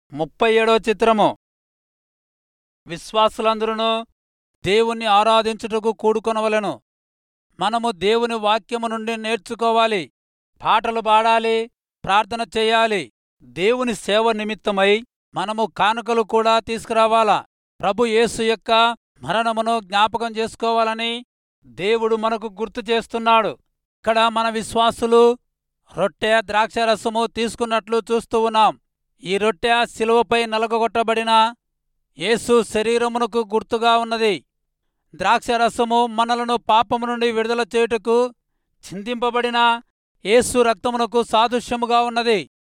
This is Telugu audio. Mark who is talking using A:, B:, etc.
A: ముప్పై ఏడో చిత్రము విశ్వాసులందరూ దేవుణ్ణి ఆరాధించుటకు కూడుకొనవలెను మనము దేవుని వాక్యము నుండి నేర్చుకోవాలి పాటలు పాడాలి ప్రార్థన చేయాలి దేవుని సేవ నిమిత్తమై మనము కానుకలు కూడా తీసుకురావాలా ప్రభు యేసు యొక్క మరణమును జ్ఞాపకం చేసుకోవాలని దేవుడు మనకు గుర్తు చేస్తున్నాడు ఇక్కడ మన విశ్వాసులు రొట్టె ద్రాక్షరసము తీసుకున్నట్లు చూస్తూ ఉన్నాం ఈ రొట్టె శిలువపై నలగొట్టబడిన యేసు శరీరమునకు గుర్తుగా ఉన్నది ద్రాక్షరసము మనలను పాపము నుండి విడుదల చేయుటకు చిందింపబడిన యేసు రక్తమునకు సాదృశ్యముగా ఉన్నది